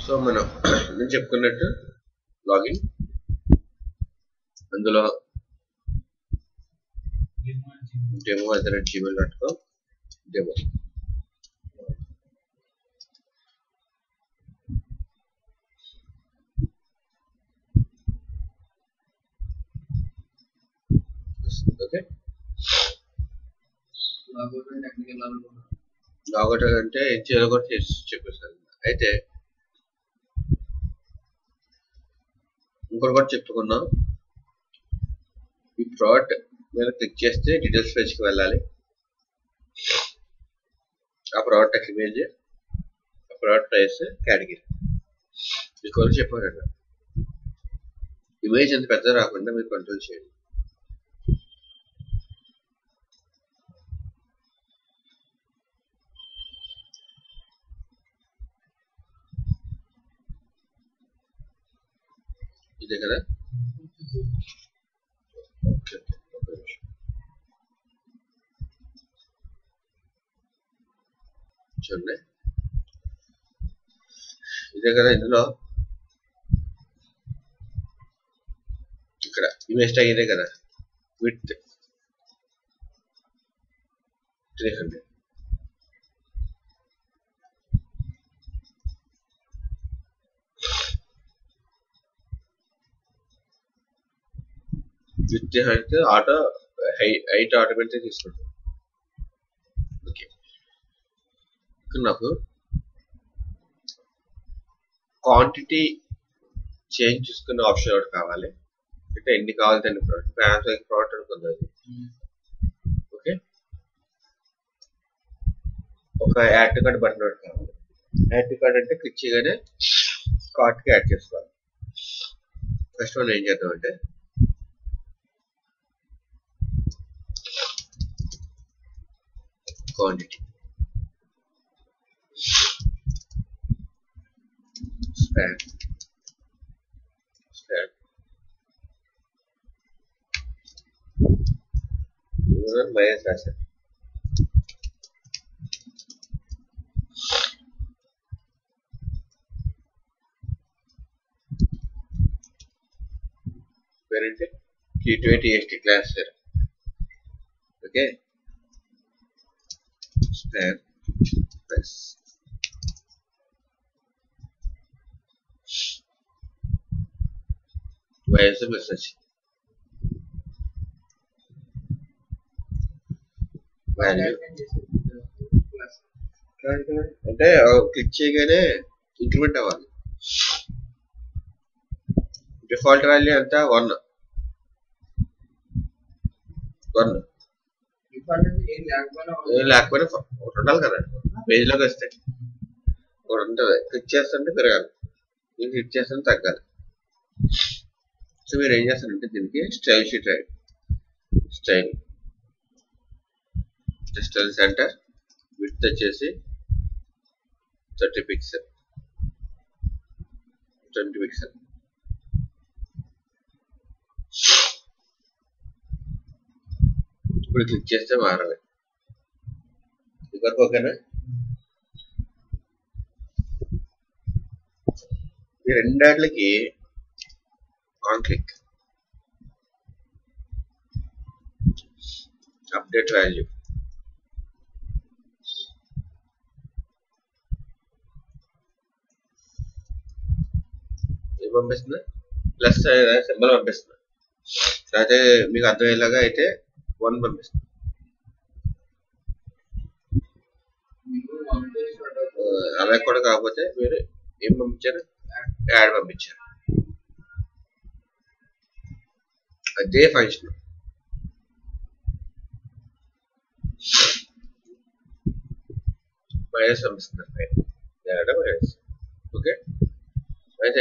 So మనం నేను చెప్పుకున్నట్టు లాగిన్ అందులో demo at the rate Gmail dot com demo okay technical logout అంటే ఏం చేయాలో కూడా చేసి చెప్పేసాను అయితే ఇంకోటి కూడా చెప్పుకున్నాం ఈ ప్రోడక్ట్ మీద క్లిక్ చేస్తే డీటెయిల్స్ పేజ్కి వెళ్ళాలి ఆ ప్రోడక్ట్ ఇమేజ్ ఆ ప్రోడక్ట్ ప్రైస్ కేటగిరీ మీకు కూడా చెప్పాను కదా ఇమేజ్ ఎంత పెద్ద రాకుండా మీరు కంట్రోల్ చేయండి ఇదే కదా ఓకే ఓకే ఒక నిమిషం చూడండి ఇదే కదా ఇందులో ఇక్కడ ఇమేజ్ ట్యాగ్ ఇదే కదా with three hundred with three hundred auto high height automatic తీసుకుంటాం ఓకే ఇక్కడ నాకు క్వాంటిటీ చేంజ్ చేసుకునే ఆప్షన్ ఒకటి కావాలి అంటే ఎన్ని కావాలి దాన్ని ప్రోడక్ట్ ఫ్యాన్స్ ప్రోడక్ట్ అనుకుంది అది ఓకే ఒక యాడ్ టు కార్డ్ బటన్ ఒకటి కావాలి యాడ్ టు కార్డ్ అంటే క్లిక్ చేయగానే కార్ట్కి యాడ్ చేసుకోవాలి ఫస్ట్ మనం ఏం చేద్దాం అంటే quantity span span ఇవన్నీ మైనస్ రాశాను పేరేంటి T twenty ST class sir okay span press where's the message value అంటే క్లిక్ చేయగానే ఇంక్రిమెంట్ అవ్వాలి డిఫాల్ట్ వాల్యూ ఎంత వన్ వన్ ఏం లేకపోయినా ఏం లేకపోయినా ఫ- ఒకటి ఉండాలి కదా పేజ్లోకి వస్తే ఒకటి ఉంటుంది క్లిక్ చేస్తుంటే పెరగాలి నేను క్లిక్ చేస్తుంటే తగ్గాలి సో మీరు ఏం చేస్తారంటే దీనికి స్టైల్ షీట్ రాయండి స్టైల్ స్టైల్ సెంటర్ విత్ వచ్చేసి థర్టీ పిక్సెల్ ట్వంటీ పిక్సెల్ ఇప్పుడు క్లిక్ చేస్తే మారాలి ఇక్కడికి ఓకేనా ఈ రెండాట్లకి ఆన్ క్లిక్ అప్డేట్ వాల్యూ ఏం పంపిస్తుంది ప్లస్ సింబల్ పంపిస్తుంది అయితే మీకు అర్థమయ్యేలాగా అయితే వన్ పంపిస్తుంది మీరు వన్ పేజ్ ఆ, అలా కూడా కాకపోతే మీరు ఏం పంపించారు యాడ్ పంపించారు అదే ఫంక్షన్ మైనస్ పంపిస్తున్నారు పైన యాడ్ మైనస్ ఓకే అయితే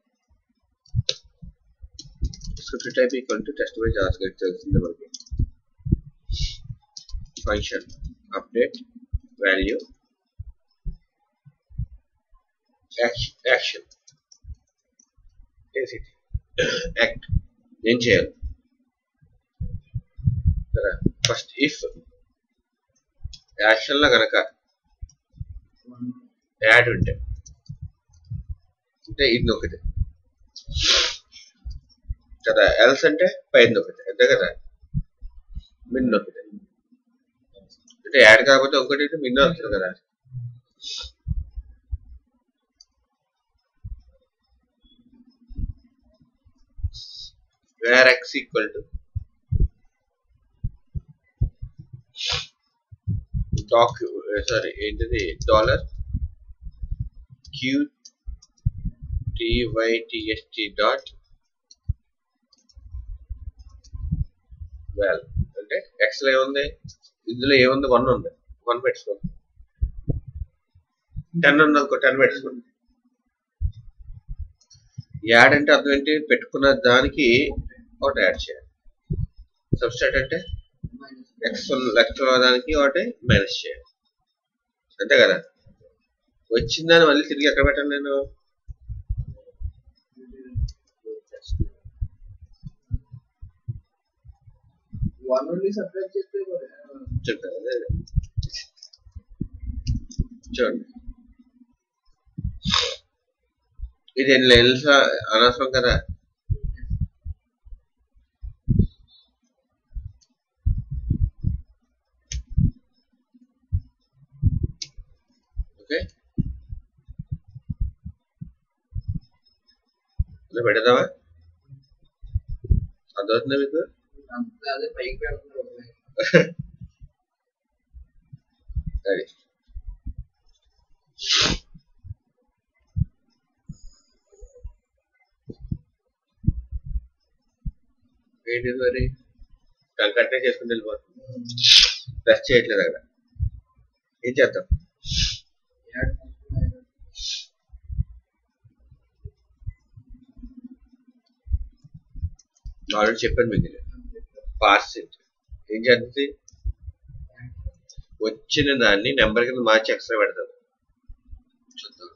script type equal to test by JavaScript తెలిసిందే మనకి function update value action action act ఏం చేయాలి కదా ఫస్ట్ ఇఫ్ యాక్షన్లో కనుక యాడ్ ఉంటే అంటే ఇది నొక్కితే కదా ఎల్స్ అంటే పైన నొక్కితే అంతే కదా మిన్ నొక్కితే అంటే యాడ్ కాకపోతే ఇంకోటి మిన్ వస్తుంది కదా where x equal to doc sorry ఏంటిది డాలర్ క్యూ టీవైటిఎస్టీ డాట్ వెల్ అంటే ఎక్స్ లో ఏముంది ఇందులో ఏముంది వన్ ఉంది వన్ పెట్టుకోండి టెన్ ఉంది అనుకో టెన్ పెట్టుకోండి యాడ్ అంటే అర్థం ఏంటి పెట్టుకున్న దానికి ఒకటి యాడ్ చేయాలి సబ్స్టాట్ అంటే ఎక్స్ ఎక్స్ దానికి ఒకటి మైనస్ చేయాలి అంతే కదా వచ్చిందని మళ్ళీ తిరిగి ఎక్కడ పెట్టాను నేను వన్ ఓన్లీ సపరేట్ చేస్తే చెప్తాను అదే చూడండి ఇది ఎన్ని లైన్స్ అనవసరం కదా ఓకే ఇలా పెడదామా అర్థమవుతుందా మీకు అంతా అదే పైకి పెడుతున్నారు అది ఏంటి మరి కట్టే చేసుకుని వెళ్ళిపోతుంది ప్రెస్ చేయట్లేదు అక్కడ ఏం చేద్దాం యాడ్ ఆల్రెడీ చెప్పాను మీకు పార్సెంట్ ఏం చేస్తుంది వచ్చిన దాన్ని నెంబర్ కింద మార్చి ఎక్స్ట్రా పెడతారు చూద్దాం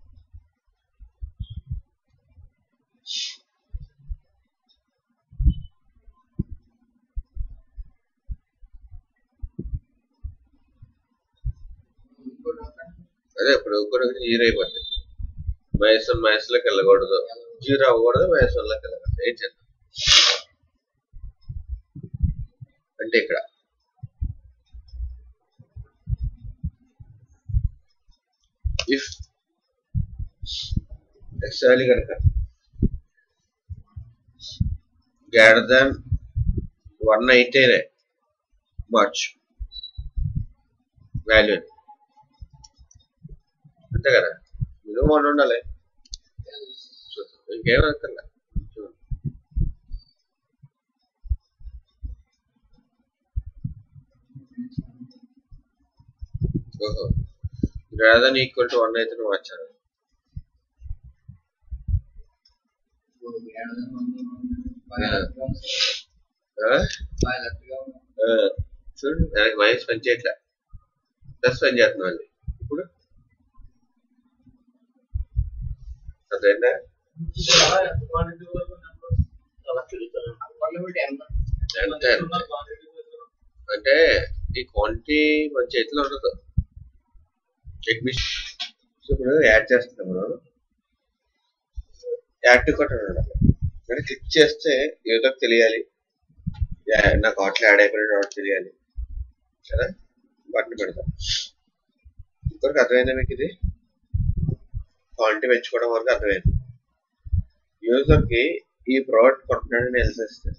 ఇంకోటి ఒక అదే ఇప్పుడు ఇంకోటి జీరో అయిపోతుంది మైనస్ వన్ మైనస్ లోకి వెళ్ళకూడదు జీరో అవ్వకూడదు మైనస్ వన్ లోకి వెళ్ళకూడదు ఏం చేద్దాం అంటే ఇక్కడ ఇఫ్ ఎక్స్ట్రాలీ కనుక గ్రేటర్ దాన్ వన్ అయితేనే మార్చ్ వాల్యూ అంతే కదా విలువ వన్ ఉండాలి చూద్దాం. ఇంకేం అక్కర్లే చూడండి. ఓహో greater than equal to one అయితే మార్చాలి ఆ? ఆ, చూడండి దానికి మైనస్ పని చేయట్లే ప్లస్ పని చేస్తున్నాం మళ్ళీ ఇప్పుడు అదేంటా అంతే అంతే అంటే ఈ క్వాంటిటీ మన చేతిలో ఉండదు అడ్మిషన్ ఇప్పుడు యాడ్ చేస్తున్నాం మనం యాడ్ టు కట్ ఉండాలి అంటే క్లిక్ చేస్తే ఏదో తెలియాలి యా- నాకు ఆటలు యాడ్ అయిపోయిన ఒకటి తెలియాలి కదా బటన్ పెడతాం ఇంకొకరికి అర్థమైందా మీకు ఇది క్వాంటిటీ పెంచుకోవడం వరకు అర్థమైంది యూజర్ కి ఈ ప్రోడక్ట్ కొంటున్నాడని తెలిసేస్తే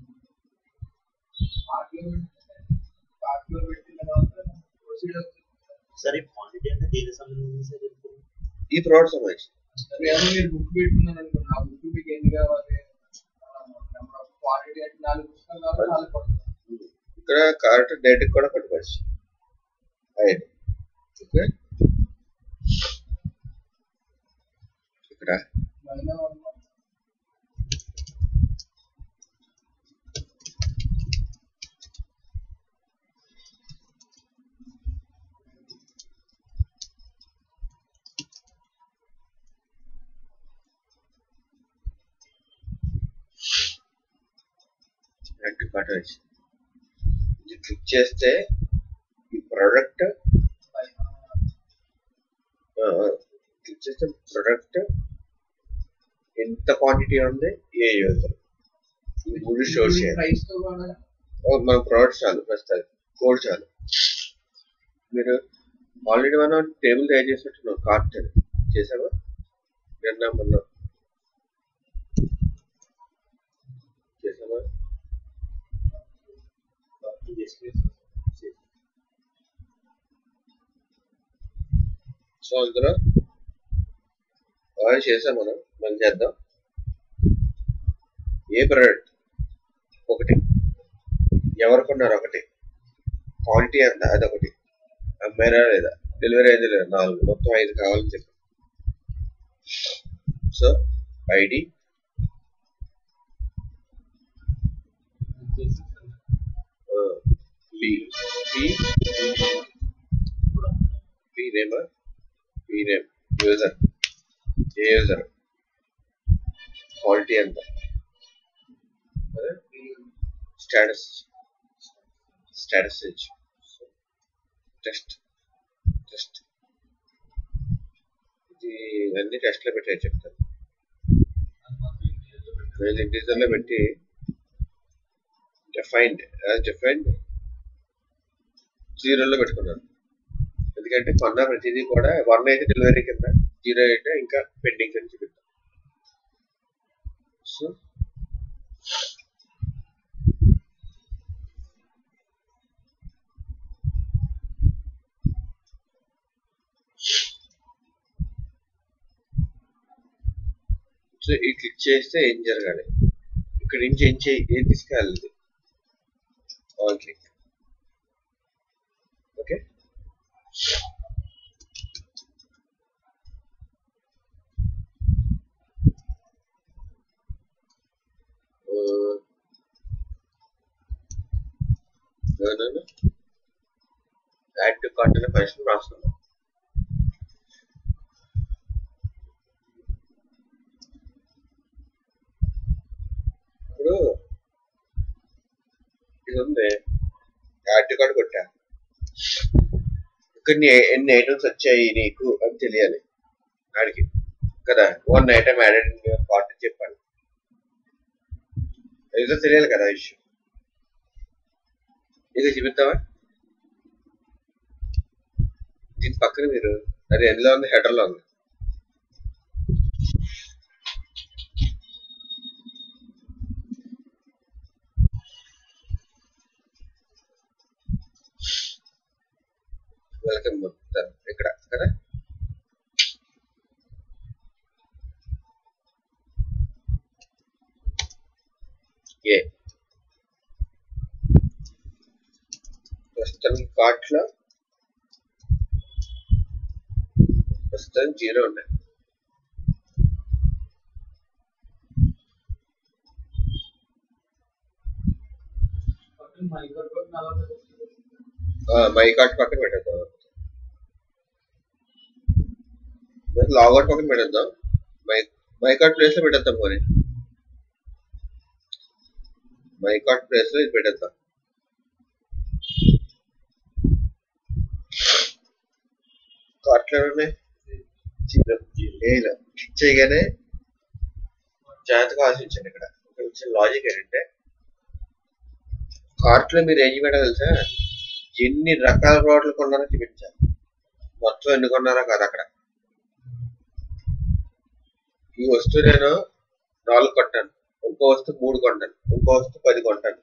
సరే క్వాంటిటీ అంటే దేనికి సంబంధించి సార్ ఇప్పుడు ఈ ప్రోడక్ట్ సంబంధించి ఏమో మీరు బుక్ పెట్టుకున్నారు అనుకోండి ఆ బుక్ మీకు ఎన్ని కావాలి క్వాలిటీ అంటే నాలుగు పుస్తకాలు కావాలి నాలుగు పడుతుంది ఇక్కడ కరెక్ట్ డేట్ కూడా పెట్టుకోవచ్చు అయ్యింది ఓకే ఇక్కడ మైనా వన్ నెట్ కట్టవచ్చు ఇది క్లిక్ చేస్తే ఈ ప్రోడక్ట్ క్లిక్ చేస్తే ప్రోడక్ట్ ఎంత క్వాంటిటీ ఉంది ఏ యూజర్ ఇది మూడు స్టోర్ చేయాలి ప్రైస్ తో కూడా ఓ, మన ప్రోడక్ట్ చాలు ప్రస్తుతానికి కోడ్ చాలు మీరు ఆల్రెడీ మనం టేబుల్ తయారు చేసినట్టున్నాం కార్ట్ అని చేసామా నిన్న మొన్న చేసామా సో అందులో ఆల్రెడీ చేసాం మనం మళ్ళీ చేద్దాం ఏ ప్రోడక్ట్ ఒకటి ఎవరు కొన్నారు ఒకటి క్వాలిటీ ఎంత అదొకటి అమ్మారా లేదా డెలివరీ అయింది లేదా నాలుగు మొత్తం ఐదు కావాలని చెప్పి so ID P P P name P name user ఏ యూజర్ క్వాలిటీ ఎంత అదే స్టేటస్ స్టేటస్ టెస్ట్ టెస్ట్ ఇది అన్ని టెస్ట్లో పెట్టే చెప్తాను నేను ఇంటిజర్లో పెట్టి డిఫైన్డ్ యాజ్ డిఫైన్డ్ జీరోలో పెట్టుకున్నాను ఎందుకంటే కొన్న ప్రతిదీ కూడా వన్ అయితే డెలివరీ కింద జీరో అయితే ఇంకా పెండింగ్ అని చూపిస్తాం సో సో ఈ క్లిక్ చేస్తే ఏం జరగాలి ఇక్కడ నుంచి ఏం చేయి ఏం తీసుకెళ్ళాలి on click okay add to cart అనే ఫంక్షన్ రాస్తున్నాం ఇప్పుడు ఇది ఉంది యాడ్ టు కార్ట్ కొట్టా ఇక్కడ నీ ఎన్ని ఐటమ్స్ వచ్చాయి నీకు అని తెలియాలి ఆడికి కదా one item added in your cart అని చెప్పాలి ఏదో తెలియాలి కదా ఇష్యూ ఇది చూపిద్దామా దీని పక్కన మీరు అది ఎందులో ఉంది హెడర్ లో ఉంది వెల్కమ్ మొత్తం ఇక్కడ కదా ఏ ప్రస్తుతం కార్ట్ లో ప్రస్తుతం జీరో ఉన్నాయి మైక్రో కోడ్ నలభై మై కార్ట్ పక్కన పెట్టేద్దాం లాగౌట్ పక్కన పెట్టేద్దాం మై మై కార్ట్ ప్లేస్ లో పెట్టేద్దాం పోనీ మై కార్ట్ ప్లేస్ లో ఇది పెట్టేద్దాం కార్ట్ లో ఉన్నాయి జీరో ఏలో క్లిక్ చేయగానే జాగ్రత్తగా ఆలోచించండి ఇక్కడ ఒక చిన్న లాజిక్ ఏంటంటే కార్ట్ లో మీరు ఏం చేయడం తెలుసా ఎన్ని రకాల ప్రోడక్ట్లు కొన్నారో చూపించాలి మొత్తం ఎన్ని కొన్నారో కాదు అక్కడ ఈ వస్తువు నేను నాలుగు కొంటాను ఇంకో వస్తువు మూడు కొంటాను ఇంకో వస్తువు పది కొంటాను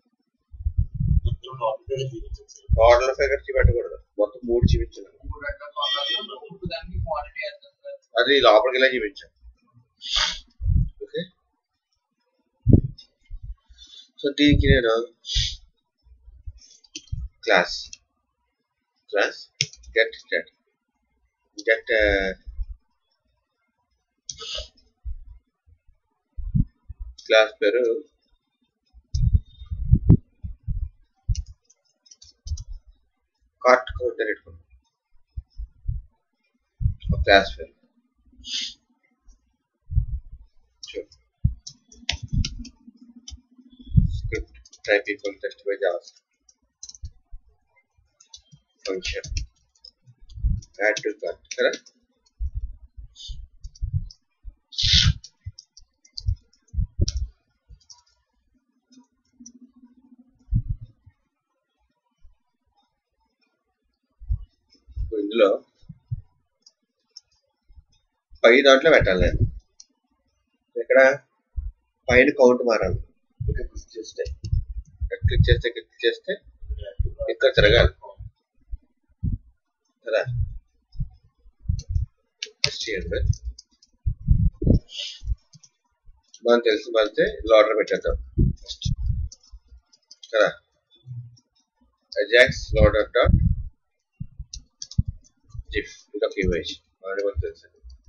టోటల్ ఫిగర్ చూపెట్టకూడదు మొత్తం మూడు చూపించాను మూడు రకాల కొనాలి ఇప్పుడు దానికి క్వాంటిటీ ఎంత సార్ అది లోపలికి ఇలా చూపించాను ఓకే సో దీనికి నేను class class get start get class పేరు కార్ట్ కౌంటర్ పెట్టుకున్నాం క్లాస్ పేరు script type equal text by JavaScript function add to cart correct ఇందులో పై దాంట్లో పెట్టాలి నేను ఇక్కడ పైన కౌంట్ మారాలి ఇక్కడ క్లిక్ చేస్తే ఇక్కడ క్లిక్ చేస్తే క్లిక్ చేస్తే ఇక్కడ తిరగాలి కదా నెక్స్ట్ చేయండి మనం తెలిసి మళ్ళీ లోడర్ పెట్టేద్దాం ఫస్ట్ కదా అజాక్స్ లోడర్ డాట్ జిఫ్ ఇది ఒక ఇమేజ్ మనకి మనకు తెలుసు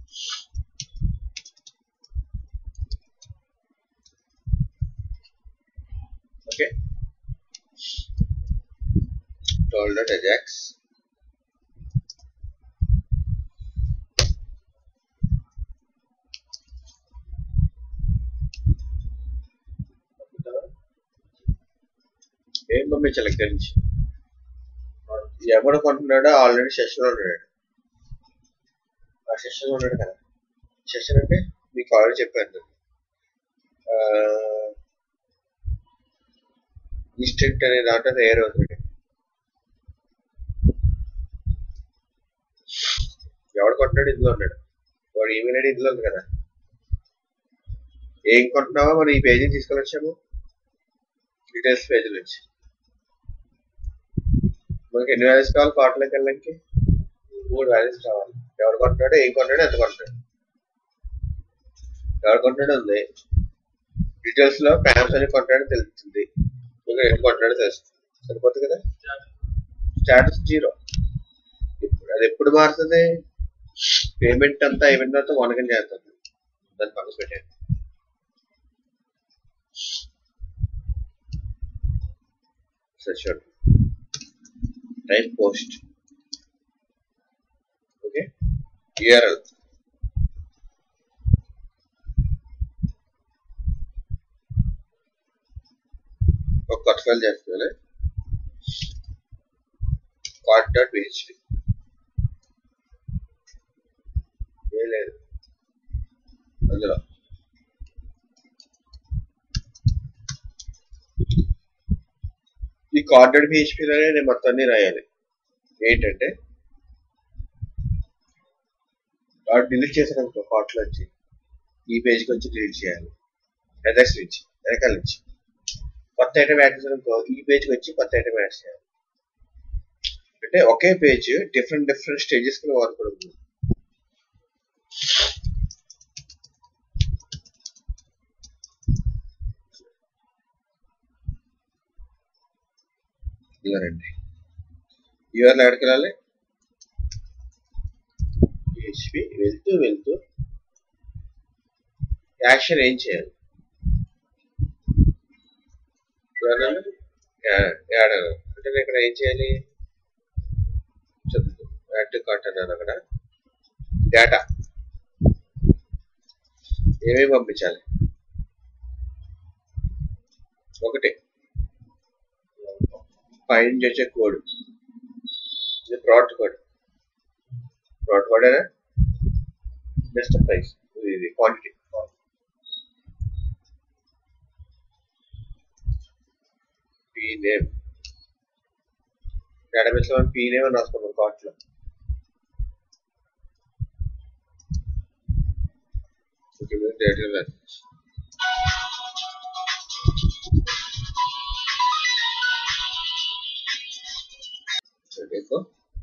ఓకే told at ajax ఏం పంపించాలి ఇక్కడి నుంచి ఎవడు కొంటున్నాడో ఆల్రెడీ సెషన్ లో ఉన్నాడు ఆ సెషన్ లో ఉన్నాడు కదా సెషన్ అంటే మీకు ఆల్రెడీ చెప్పాను ఇన్స్టెంట్ అనే దాంట్లో తయారు అవుతుంది ఎవడు కొంటున్నాడు ఇందులో ఉన్నాడు వాడు ఈమెయిల్ ఐడి ఇందులో ఉంది కదా ఏం కొంటున్నావో మనం ఈ పేజీ తీసుకొని వచ్చాము డీటెయిల్స్ పేజీ నుంచి మనకి ఎన్ని వాల్యూస్ కావాలి కార్ట్లోకి వెళ్ళడానికి మూడు వాల్యూస్ కావాలి ఎవడు కొంటున్నాడో ఏం కొంటున్నాడో ఎంత కొంటున్నాడు ఎవడు కొంటున్నాడో ఉంది డీటెయిల్స్ లో ప్యాన్స్ అని కొంటున్నాడో తెలుస్తుంది ఇంకా ఏం కొంటున్నాడో తెలుస్తుంది సరిపోతుంది కదా స్టాటస్ జీరో ఇప్పుడు అది ఎప్పుడు మారుతుంది పేమెంట్ అంతా అయిపోయిన తర్వాత వనకం చేస్తుంది దాన్ని పక్కన పెట్టండి సరే టైప్ పోస్ట్ ఓకే యూఆర్ఎల్ ఒక కొత్త ఫైల్ చేస్తుంది కార్డ్ డాట్ పిహెచ్పి ఏ లేదు అందులో ఈ కార్డెడ్ పిహెచ్పిలోనే నేను మొత్తం అన్ని రాయాలి ఏంటంటే వాడు డిలీట్ చేశాను అనుకో కార్ట్లో వచ్చి ఈ పేజ్కి వచ్చి డిలీట్ చేయాలి ఎదక్స్ నుంచి వెనకాల నుంచి కొత్త ఐటమ్ యాడ్ చేశాను అనుకో ఈ పేజ్కి వచ్చి కొత్త ఐటమ్ యాడ్ చేయాలి అంటే ఒకే పేజ్ డిఫరెంట్ డిఫరెంట్ స్టేజెస్ కి వాడుకోవడం ఇలారండి యూఆర్ఎల్ ఎక్కడికి వెళ్ళాలి పిహెచ్పి వెళ్తూ వెళ్తూ యాక్షన్ ఏం చేయాలి URL యా- యాడ్ అవ్వాలి. అంటే నేను ఇక్కడ ఏం చేయాలి చదువు యాడ్ టు కార్ట్ అన్నాను అక్కడ డేటా ఏమేమి పంపించాలి ఒకటి పైనుంచి వచ్చే కోడ్ ఇది product code product code next price ఇది క్వాంటిటీ పీ నేమ్ డేటాబేస్ లో పీ నేమ్ అని రాసుకున్నాం కార్ట్ లో ఓకే మీరు డేటా మెసేజ్ देखो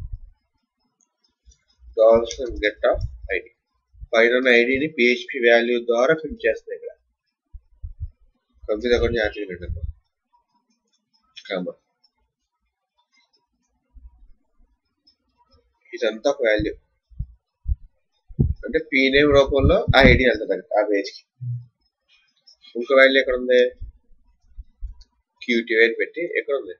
కావాల్సిన గెట్ ఆఫ్ ఐడి పైన ఉన్న ఐడిని పిహెచ్పి వాల్యూ ద్వారా ఫిల్ చేస్తాయి ఇక్కడ కంపెనీ అకౌంట్ యాక్టివేట్ కామా ఇదంతా ఒక వాల్యూ అంటే పీ నేమ్ రూపంలో ఆ ఐడి వెళ్తుంది ఆ పేజ్కి ఇంకో వాల్యూ ఎక్కడ ఉంది క్యూటీ అని పెట్టి ఎక్కడ ఉంది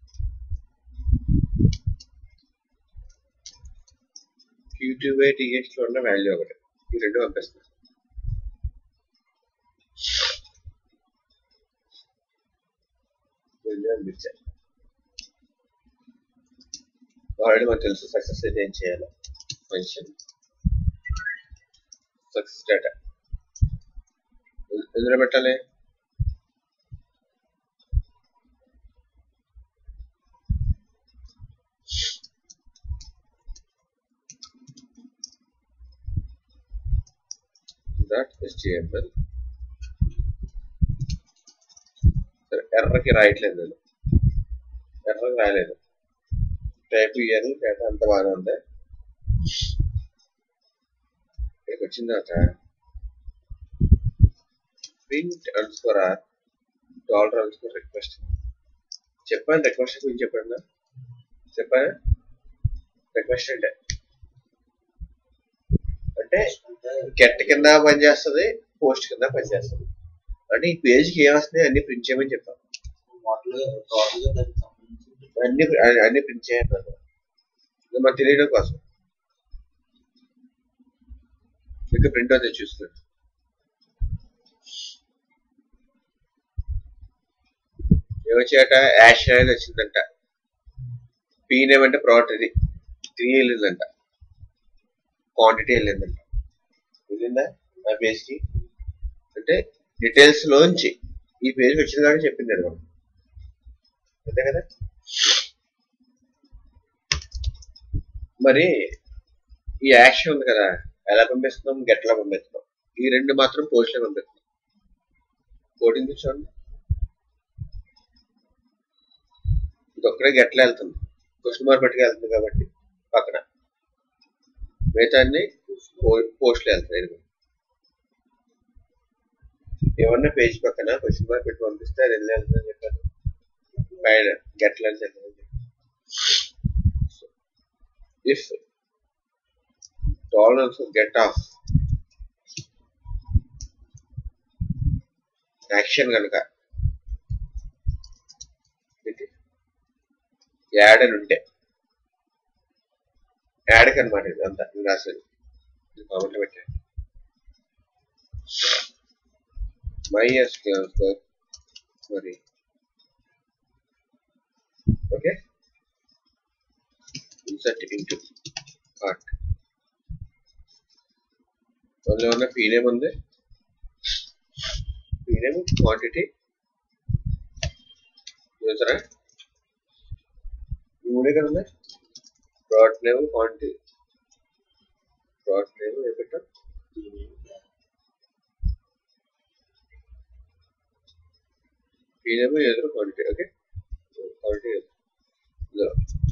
క్యూటీ బై టీఎక్స్ లో ఉన్న వాల్యూ ఒకటి ఈ రెండు పంపిస్తుంది రెండు పంపించాయి ఆల్రెడీ మనకు తెలుసు సక్సెస్ అయితే ఏం చేయాలి ఫంక్షన్ సక్సెస్ డేటా ఎందులో పెట్టాలి డాట్ హెచ్టిఎంఎల్ ఎర్రకి రాయట్లేదు నేను ఎర్రకి రాయలేదు టైప్ ఇయ్యాను డేటా అంత బాగానే ఉంది ఇక్కడికి వచ్చిన తర్వాత print underscore R dollar underscore request చెప్పాను రిక్వెస్ట్ గురించి చెప్పండి చెప్పాను రిక్వెస్ట్ అంటే అంటే గెట్ కింద పనిచేస్తుంది పోస్ట్ కింద పనిచేస్తుంది అంటే ఈ పేజ్కి ఏమొస్తున్నాయి అన్ని ప్రింట్ చేయమని చెప్పాను వాటిలో టోటల్ గా దానికి సంబంధించి అన్ని అన్ని ప్రింట్ చేయమన్నారు ఇది మనకు తెలియడం కోసం ఇంకా ప్రింట్ అవుతుంది చూసుకోండి ఏమొచ్చాట యాష్ అనేది వచ్చిందంట పీ నేమ్ అంటే ప్రోడక్ట్ ఇది త్రీ వెళ్ళిందంట క్వాంటిటీ వెళ్ళిందంట వెళ్ళిందా ఆ పేజ్ కి అంటే డీటెయిల్స్ లోంచి ఈ పేజ్ వచ్చింది కాబట్టి చెప్పింది అది మనం అంతే కదా మరి ఈ యాక్షన్ ఉంది కదా ఎలా పంపిస్తున్నాం గెట్లా పంపిస్తున్నాం ఈ రెండు మాత్రం పోస్ట్లో పంపిస్తున్నాం కోడింగ్ చూడండి ఇది ఒక్కడే గెట్లా వెళ్తుంది క్వశ్చన్ మార్క్ పెట్టుకు వెళ్తుంది కాబట్టి పక్కన మిగతా అన్ని పోస్ట్లో వెళ్తాయి ఇది ఏమన్నా పేజ్ పక్కన క్వశ్చన్ మార్క్ పెట్టి పంపిస్తే అది వెళ్ళి వెళ్తుందని చెప్పాను పైన గెట్లా వెళ్తుంది if dollar also get off action కనుక యాడ్ అని ఉంటే యాడ్ కనమాట ఇది అంతా ఇది రాసేది కామెంట్ పెట్టాను మై ఎస్క్యూఎల్ మరి ఓకే insert into cart అందులో ఉన్న పీనేమ్ ఉంది పీనేమ్ క్వాంటిటీ చూసారా ఈ మూడే కదా ఉన్నాయి product name quantity product name ఏ పెట్టాం పీనేమ్ ఎదురు క్వాంటిటీ ఓకే క్వాంటిటీ ఇందులో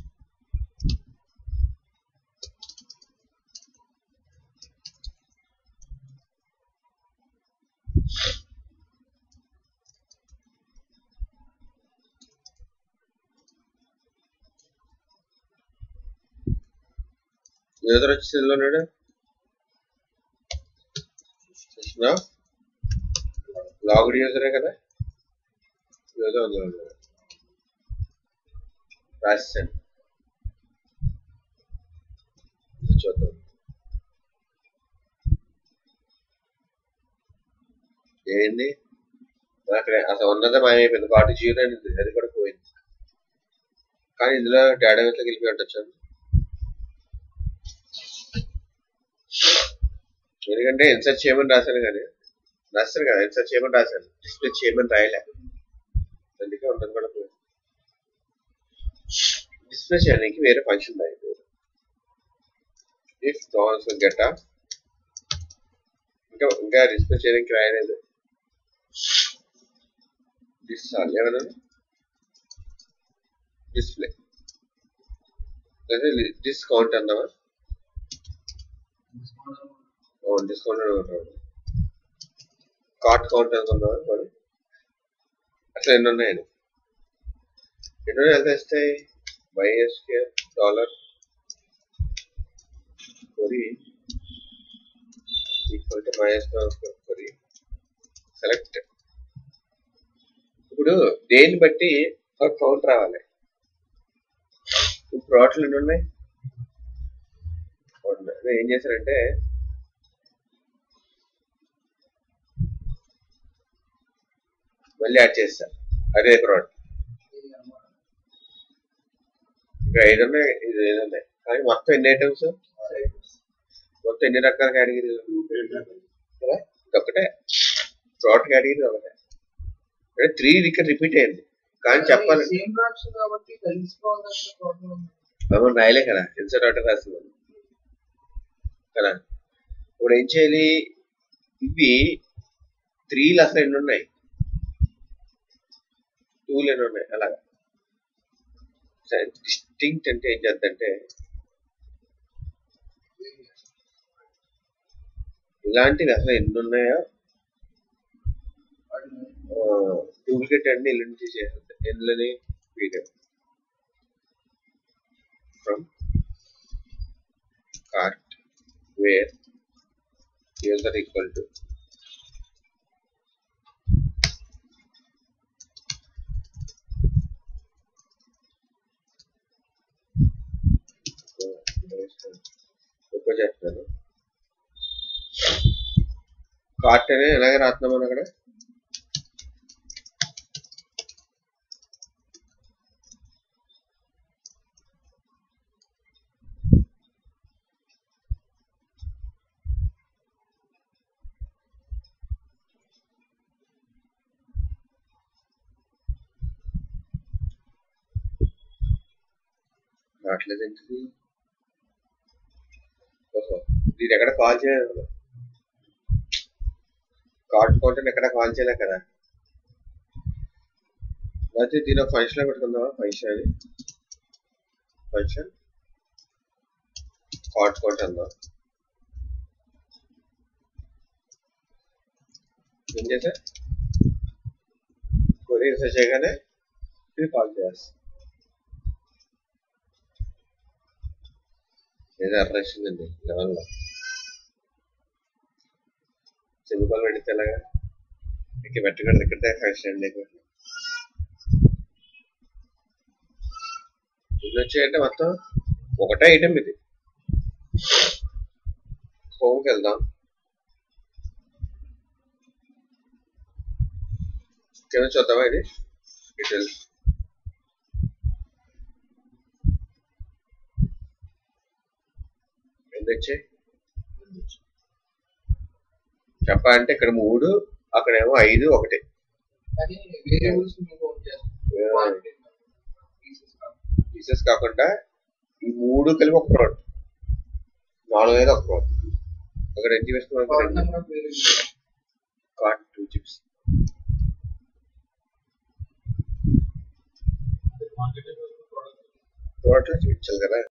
యూజర్ వచ్చి ఇందులో ఉన్నాడు చూసినా లాగ్డ్ యూజరే కదా యూజర్ అందులో ఉన్నాడు రాసేసాను ఇది చూద్దాం ఏంది అక్కడ అసలు ఉన్నదే మాయమైపోయింది కాబట్టి జీరో అనేది అది కూడా పోయింది కానీ ఇందులో డేటాబేస్లోకి వెళ్ళిపోయి ఉండొచ్చు ఎందుకంటే ఇన్సర్ట్ చేయమని రాశాను కానీ రాశాను కదా ఇన్సర్ట్ చేయమని రాశాను డిస్ప్లే చేయమని రాయలే అందుకే ఉంటుంది కూడా పోయింది డిస్ప్లే చేయడానికి వేరే ఫంక్షన్ రాయదు ఇఫ్ నాన్స్ గెట్ ఇంకా ఇంకా డిస్ప్లే చేయడానికి రాయలేదు దిస్ ఏమన్నా డిస్ప్లే లేదా డిస్కౌంట్ అన్నావా డిస్కౌంట్ కార్ట్ కౌంట్ అనుకున్నావా మరి అట్లా ఎన్ని ఉన్నాయండి ఎన్ని ఉన్నాయి ఎంత వస్తాయి వైఎస్కే dollar query equal to minus query select ఇప్పుడు దేన్ని బట్టి ఒక కౌంట్ రావాలి ఇప్పుడు ప్రోడక్ట్లు ఎన్ని ఉన్నాయి ఉన్నాయి. నేను ఏం చేశానంటే మళ్ళీ యాడ్ చేస్తాను అదే ప్రోడక్ట్ ఇంకా ఐదు ఉన్నాయి ఇది ఐదు ఉన్నాయి కానీ మొత్తం ఎన్ని ఐటమ్స్ మొత్తం ఎన్ని రకాల కేటగిరీ కదా ఇది ఒకటే ప్రోడక్ట్ కేటగిరీ ఒకటే అంటే త్రీ ఇక్కడ రిపీట్ అయింది కానీ చెప్పాలి సేమ్ డ్రాప్స్ కాబట్టి తెలుసుకోవాల్సిన ప్రాబ్లం ఉంది మనం రాయలే కదా ఇన్సర్ట్ ఆర్డర్ రాస్తున్నాం కదా ఇప్పుడు ఏం చేయాలి ఇవి త్రీలు అసలు ఎన్ని ఉన్నాయి టూలు ఎన్ని ఉన్నాయి అలాగా డిస్టింక్ట్ అంటే ఏం చేద్దంటే ఇలాంటివి అసలు ఎన్ని ఉన్నాయో డూప్లికేట్ అన్ని ఇల్లు నుంచి చేసేది ఎందులోని video from cart where user equal to ఎక్కువ చేస్తున్నాను కార్ట్ అనే ఎలాగ రాస్తున్నాం మనం అక్కడ రావట్లేదు ఏంటిది ఓహో దీని ఎక్కడ కాల్ చేయాలి కార్డ్ కౌంటర్ ఎక్కడ కాల్ చేయలే కదా అయితే దీని ఒక ఫంక్షన్ లో పెట్టుకుందామా ఫంక్షన్ అని ఫంక్షన్ కార్డ్ కౌంట్ అందాం ఏం చేసా కొరియర్ రీసెర్చ్ చేయగానే ఇది కాల్ చేయాల్సి ఏదో ఎర్ర వచ్చిందండి లెవెన్లో సింపుల్ పెడితే ఎలాగా ఇక పెట్టకూడదు ఇక్కడ ఫంక్షన్ అండి ఇది వచ్చేయంటే మొత్తం ఒకటే ఐటమ్ ఇది హోమ్కి వెళ్దాం కింద చూద్దామా ఇది డీటెయిల్స్ ఎంత వచ్చాయి చెప్పాలంటే ఇక్కడ మూడు అక్కడేమో ఐదు ఒకటి కానీ వేరియబుల్స్ మీకు ఫోన్ చేస్తాం పీసెస్ పీసెస్ కాకుండా ఈ మూడు కలిపి ఒక ప్రోడక్ట్ నాలుగు ఐదు ఒక ప్రోడక్ట్ అక్కడ ఎంత వేస్తున్నాం number of variables cart to chips product చూపించాలి కదా